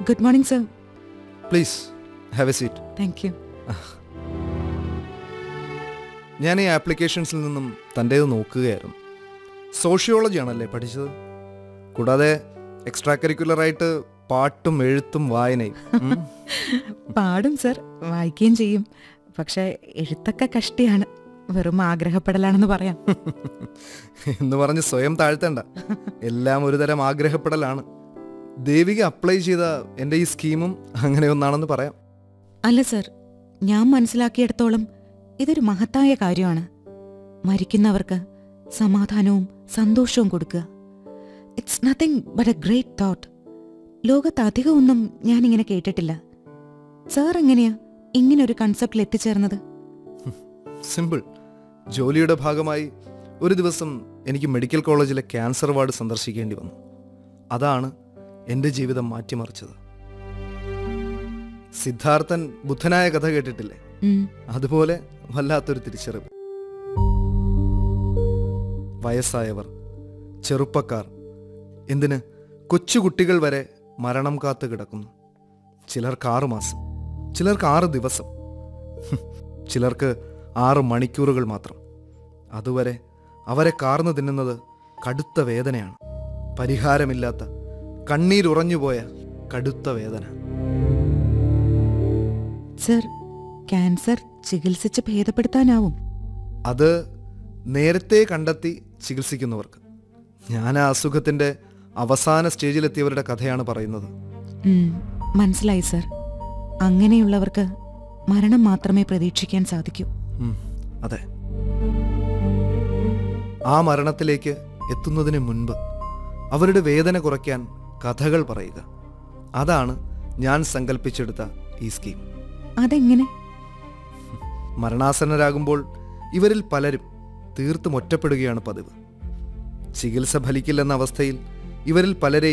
Good morning sir please have a seat thank you ഞാൻ ഈ ആപ്ലിക്കേഷൻസിൽ നിന്നും തൻ്റേത് നോക്കുകയായിരുന്നു സോഷ്യോളജിയാണല്ലേ പഠിച്ചത് കൂടാതെ എക്സ്ട്രാ കരിക്കുലറായിട്ട് പാട്ടും എഴുത്തും വായനയും ഉം. പാടും സർ വായിക്കുകയും ചെയ്യും പക്ഷെ എഴുത്തൊക്കെ കഷ്ടിയാണ് വെറും ആഗ്രഹപ്പെടലാണെന്ന് പറയാം എന്ന് പറഞ്ഞ് സ്വയം താഴ്ത്തണ്ട എല്ലാം ഒരുതരം ആഗ്രഹപ്പെടലാണ് ദേവിക അപ്ലൈ ചെയ്ത എൻ്റെ ഈ സ്കീമും അങ്ങനെ ഒന്നാണെന്ന് പറയാം അല്ല സർ ഞാൻ മനസ്സിലാക്കിയിടത്തോളം ഇതൊരു മഹത്തായ കാര്യമാണ് മരിക്കുന്നവർക്ക് സമാധാനവും സന്തോഷവും കൊടുക്കുക it's nothing but a great thought ലോകത്ത് അധികമൊന്നും ഞാനിങ്ങനെ കേട്ടിട്ടില്ല സാർ എങ്ങനെയാ ഇങ്ങനൊരു കൺസെപ്റ്റിൽ എത്തിച്ചേർന്നത് സിമ്പിൾ ജോലിയുടെ ഭാഗമായി ഒരു ദിവസം എനിക്ക് മെഡിക്കൽ കോളേജിലെ ക്യാൻസർ വാർഡ് സന്ദർശിക്കേണ്ടി വന്നു അതാണ് എൻ്റെ ജീവിതം മാറ്റിമറിച്ചത് സിദ്ധാർത്ഥൻ ബുദ്ധനായ കഥ കേട്ടിട്ടില്ലേ ഉം, അതുപോലെ വല്ലാത്തൊരു തിരിച്ചറിവ് വയസ്സായവർ ചെറുപ്പക്കാർ എന്തിന് കൊച്ചുകുട്ടികൾ വരെ മരണം കാത്തു കിടക്കുന്നു ചിലർക്ക് ആറ് മാസം ചിലർക്ക് ആറ് ദിവസം ഹും, ചിലർക്ക് ആറ് മണിക്കൂറുകൾ മാത്രം അതുവരെ അവരെ കാർന്നു തിന്നുന്നത് കടുത്ത വേദനയാണ് പരിഹാരമില്ലാത്ത കണ്ണീരുറഞ്ഞുപോയ കടുത്ത വേദന സർ ക്യാൻസർ ചികിത്സിച്ച് ഭേദപ്പെടുത്താനാവും അത് നേരത്തെ കണ്ടെത്തി ചികിത്സിക്കുന്നവർക്ക് ഞാൻ ആ അസുഖത്തിൻ്റെ അവസാന സ്റ്റേജിലെത്തിയവരുടെ കഥയാണ് പറയുന്നത് ഉം, മനസ്സിലായി സർ അങ്ങനെയുള്ളവർക്ക് മരണം മാത്രമേ പ്രതീക്ഷിക്കാൻ സാധിക്കൂ ഉം, അതെ ആ മരണത്തിലേക്ക് എത്തുന്നതിന് മുൻപ് അവരുടെ വേദന കുറയ്ക്കാൻ കഥകൾ പറയുക അതാണ് ഞാൻ സങ്കല്പിച്ചെടുത്ത ഈ സ്കീം അതെങ്ങനെ മരണാസന്നരാകുമ്പോൾ ഇവരിൽ പലരും തീർത്തും ഒറ്റപ്പെടുകയാണ് പതിവ് ചികിത്സ ഫലിക്കില്ലെന്ന അവസ്ഥയിൽ ഇവരിൽ പലരെയും